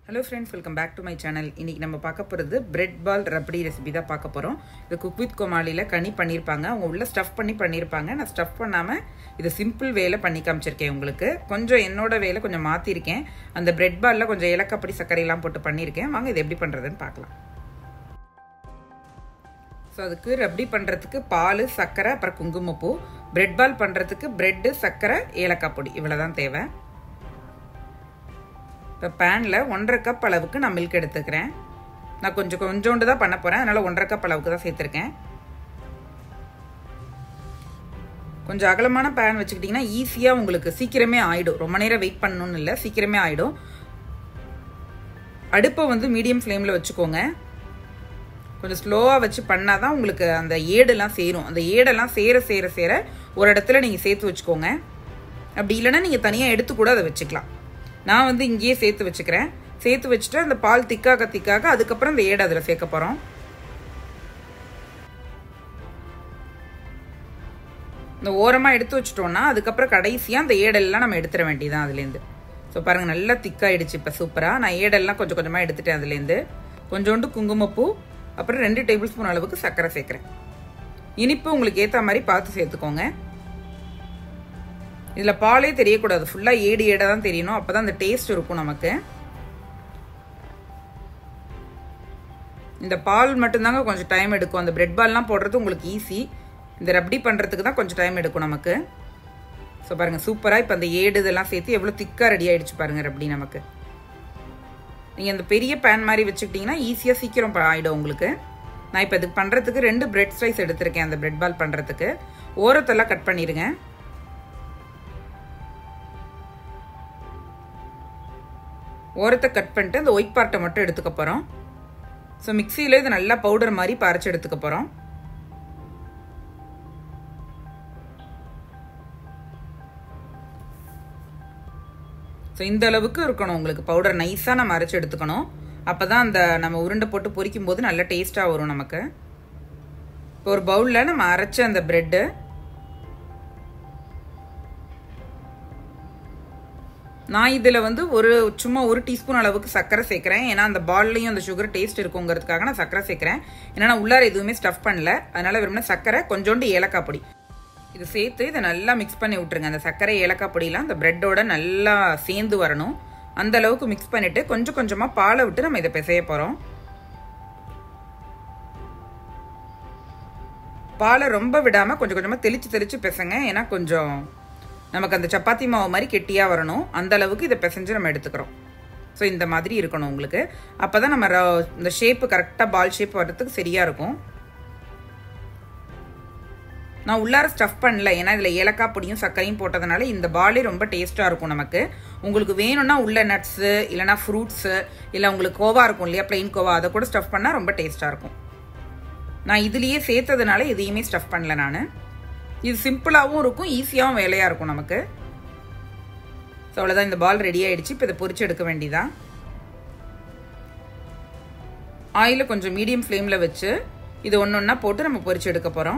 hello friends welcome back to my channel இன்றைக்கி நம்ம பார்க்க போகிறது பிரெட் பால் ரப்படி ரெசிபி தான் பார்க்க போகிறோம் இது குக் வித் கோமாளியில் கனி பண்ணியிருப்பாங்க அவங்க உள்ள ஸ்டஃப் பண்ணி பண்ணியிருப்பாங்க நான் ஸ்டஃப் பண்ணாமல் இது சிம்பிள் வேலை பண்ணி காமிச்சிருக்கேன் உங்களுக்கு கொஞ்சம் என்னோட வேலை கொஞ்சம் மாற்றிருக்கேன் அந்த பிரெட் பாலில் கொஞ்சம் ஏலக்காப்படி சர்க்கரையெல்லாம் போட்டு பண்ணியிருக்கேன் வாங்க இது எப்படி பண்ணுறதுன்னு பார்க்கலாம் ஸோ அதுக்கு ரப்டி பண்ணுறதுக்கு பால் சர்க்கரை அப்புறம் குங்குமப்பூ பிரெட் பால் பண்ணுறதுக்கு பிரெட்டு சர்க்கரை ஏலக்காய் பொடி இவ்வளோ தான் தேவை இப்போ பேனில் ஒன்றரை கப் அளவுக்கு நான் மில்க் எடுத்துக்கிறேன் நான் கொஞ்சம் கொஞ்சோண்டு தான் பண்ண போகிறேன் அதனால் ஒன்றரை கப் அளவுக்கு தான் சேர்த்துருக்கேன் கொஞ்சம் அகலமான பேன் வச்சுக்கிட்டிங்கன்னா ஈஸியாக உங்களுக்கு சீக்கிரமே ஆகிடும் ரொம்ப நேரம் வெயிட் பண்ணணும்னு இல்லை சீக்கிரமே ஆகிடும் அடுப்பை வந்து மீடியம் ஃப்ளேமில் வச்சுக்கோங்க கொஞ்சம் ஸ்லோவாக வச்சு பண்ணால் தான் உங்களுக்கு அந்த ஏடெல்லாம் சேரும் அந்த ஏடெல்லாம் சேர சேர சேர ஒரு இடத்துல நீங்கள் சேர்த்து வச்சுக்கோங்க அப்படி இல்லைன்னா நீங்கள் தனியாக எடுத்து கூட அதை வச்சுக்கலாம் நான் வந்து இங்கேயே சேர்த்து வச்சுக்கிறேன் சேர்த்து வச்சுட்டு அந்த பால் திக்காக திக்காக அதுக்கப்புறம் இந்த ஏடை அதில் சேர்க்க போகிறோம் இந்த ஓரமாக எடுத்து வச்சிட்டோம்னா அதுக்கப்புறம் கடைசியாக அந்த ஏடெல்லாம் நம்ம எடுத்துட வேண்டியதான் அதுலேருந்து ஸோ பாருங்கள் நல்லா திக்காயிடுச்சு இப்போ சூப்பராக நான் ஏடெல்லாம் கொஞ்சம் கொஞ்சமாக எடுத்துட்டேன் அதுலேருந்து கொஞ்சோண்டு குங்குமப்பூ அப்புறம் ரெண்டு டேபிள் ஸ்பூன் அளவுக்கு சர்க்கரை சேர்க்குறேன் இனிப்பு உங்களுக்கு ஏற்ற மாதிரி பார்த்து சேர்த்துக்கோங்க இதில் பாலே தெரியக்கூடாது ஃபுல்லாக ஏடு ஏடாக தான் தெரியணும் அப்போ தான் அந்த டேஸ்ட் இருக்கும் நமக்கு இந்த பால் மட்டும்தாங்க கொஞ்சம் டைம் எடுக்கும் அந்த பிரெட் பால்லாம் போடுறது உங்களுக்கு ஈஸி இந்த ரப்டி பண்ணுறதுக்கு தான் கொஞ்சம் டைம் எடுக்கும் நமக்கு ஸோ பாருங்கள் சூப்பராக இப்போ அந்த ஏடு இதெல்லாம் சேர்த்து எவ்வளோ திக்காக ரெடி ஆகிடுச்சு பாருங்கள் ரப்டி நமக்கு நீங்கள் அந்த பெரிய பேன் மாதிரி வச்சுக்கிட்டிங்கன்னா ஈஸியாக சீக்கிரம் ஆகிடும் உங்களுக்கு நான் இப்போ இதுக்கு பண்ணுறதுக்கு ரெண்டு பிரெட் ஸ்லைஸ் எடுத்திருக்கேன் அந்த பிரெட் பால் பண்ணுறதுக்கு ஓரத்தெல்லாம் கட் பண்ணிடுங்க ஓரத்தை கட் பண்ணிட்டு அந்த ஒயிட் பார்ட்டை மட்டும் எடுத்துக்க போகிறோம் ஸோ மிக்சியில் இது நல்லா பவுடர் மாதிரி பறைச்சி எடுத்துக்க போகிறோம் ஸோ இந்த அளவுக்கு இருக்கணும் உங்களுக்கு பவுடர் நைஸாக நம்ம அரைச்சி எடுத்துக்கணும் அப்போ தான் அந்த நம்ம உருண்டை போட்டு பொரிக்கும் போது நல்ல டேஸ்ட்டாக வரும் நமக்கு இப்போ ஒரு பவுலில் நம்ம அரைச்ச அந்த ப்ரெட்டு நான் இதில் வந்து ஒரு சும்மா ஒரு டீஸ்பூன் அளவுக்கு சர்க்கரை சேர்க்குறேன் ஏன்னா அந்த பால்லையும் அந்த சுகர் டேஸ்ட் இருக்குங்கிறதுக்காக நான் சர்க்கரை சேர்க்குறேன் ஏன்னா நான் உள்ளார எதுவுமே ஸ்டஃப் பண்ணல அதனால வெறுமனே சர்க்கரை கொஞ்சோண்டு ஏலக்காய் பொடி இது சேர்த்து இதை நல்லா மிக்ஸ் பண்ணி விட்டுருங்க அந்த சர்க்கரை ஏலக்காய் பொடியெலாம் அந்த ப்ரெட்டோட நல்லா சேர்ந்து வரணும் அந்த அளவுக்கு மிக்ஸ் பண்ணிவிட்டு கொஞ்சம் கொஞ்சமாக பாலை விட்டு நம்ம இதை பிசைய போகிறோம் பாலை ரொம்ப விடாமல் கொஞ்சம் கொஞ்சமாக தெளித்து தெளித்து பிசைங்க ஏன்னா கொஞ்சம் நமக்கு அந்த சப்பாத்தி மாவு மாதிரி கெட்டியாக வரணும் அந்த அளவுக்கு இதை பிசைஞ்சு நம்ம எடுத்துக்கிறோம் ஸோ இந்த மாதிரி இருக்கணும் உங்களுக்கு அப்போ தான் நம்ம இந்த ஷேப்பு கரெக்டாக பால் ஷேப் வர்றதுக்கு சரியாக இருக்கும் நான் உள்ளார ஸ்டஃப் பண்ணல ஏன்னா இதில் ஏலக்காய் பொடியும் சர்க்கரையும் போட்டதுனால இந்த பாலே ரொம்ப டேஸ்ட்டாக இருக்கும் நமக்கு உங்களுக்கு வேணும்னா உள்ள நட்ஸு இல்லைனா ஃப்ரூட்ஸு இல்லை உங்களுக்கு கோவா இருக்கும் இல்லையா பிளெயின் கோவா அதை கூட ஸ்டஃப் பண்ணால் ரொம்ப டேஸ்ட்டாக இருக்கும் நான் இதுலேயே சேர்த்ததுனால எதையுமே ஸ்டஃப் பண்ணல நான் இது சிம்பிளாகவும் இருக்கும் ஈஸியாகவும் வேலையாக இருக்கும் நமக்கு ஸோ அவ்வளோதான் இந்த பால் ரெடி ஆகிடுச்சு இப்போ இதை பொரிச்சு எடுக்க வேண்டியதான் ஆயிலை கொஞ்சம் மீடியம் ஃப்ளேமில் வச்சு இது ஒன்று ஒன்றா போட்டு நம்ம பொரிச்சு எடுக்க போகிறோம்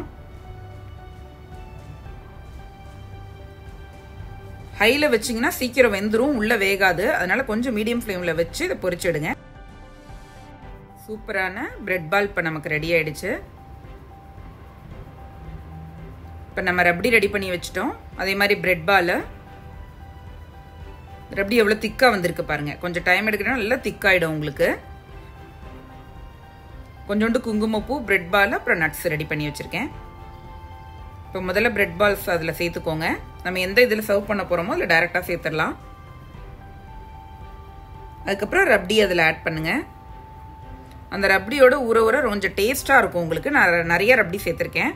ஹையில் வச்சிங்கன்னா சீக்கிரம் வெந்துடும் உள்ளே வேகாது அதனால கொஞ்சம் மீடியம் ஃப்ளேமில் வச்சு இதை பொரிச்சு எடுங்க சூப்பரான பிரெட் பால் இப்போ நமக்கு ரெடி ஆயிடுச்சு இப்போ நம்ம ரப்டி ரெடி பண்ணி வச்சிட்டோம் அதே மாதிரி பிரெட் பால் ரப்டி எவ்வளோ திக்காக வந்திருக்கு பாருங்கள் கொஞ்சம் டைம் எடுக்கணும் நல்லா திக்காயிடும் உங்களுக்கு கொஞ்சோண்டு குங்குமப்பூ பிரெட் பால் அப்புறம் நட்ஸ் ரெடி பண்ணி வச்சுருக்கேன் இப்போ முதல்ல பிரெட் பால்ஸ் அதில் சேர்த்துக்கோங்க நம்ம எந்த இதில் சர்வ் பண்ண போகிறோமோ அதில் டைரெக்டாக சேர்த்துடலாம் அதுக்கப்புறம் ரப்டி அதில் ஆட் பண்ணுங்கள் அந்த ரப்டியோட ஊற ஊற கொஞ்சம் டேஸ்ட்டாக இருக்கும் உங்களுக்கு நான் நிறைய ரப்டி சேர்த்துருக்கேன்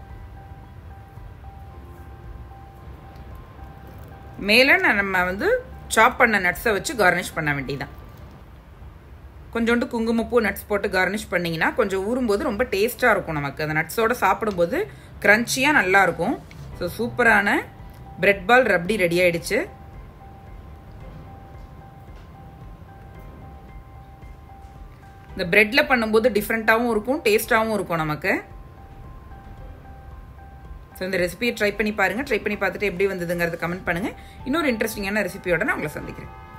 மேலே நம்ம வந்து சாப் பண்ண நட்ஸை வச்சு கார்னிஷ் பண்ண வேண்டியதான் கொஞ்சோண்டு குங்குமப்பூ நட்ஸ் போட்டு கார்னிஷ் பண்ணிங்கன்னா கொஞ்சம் ஊறும்போது ரொம்ப டேஸ்ட்டாக இருக்கும் நமக்கு அந்த நட்ஸோடு சாப்பிடும்போது க்ரன்ச்சியாக நல்லாயிருக்கும் ஸோ சூப்பரான பிரெட் பால் ரப்டி ரெடி ஆயிடுச்சு இந்த பிரெட்டில் பண்ணும்போது டிஃப்ரெண்ட்டாகவும் இருக்கும் டேஸ்ட்டாகவும் இருக்கும் நமக்கு ஸோ இந்த ரெசிபியை ட்ரை பண்ணி பாருங்கள் ட்ரை பண்ணி பார்த்துட்டு எப்படி வந்ததுங்கிறத கமெண்ட் பண்ணுங்கள் இன்னொரு இன்ட்ரெஸ்டிங்கான ரெசிபியோட நான் உங்களை சந்திக்கிறேன்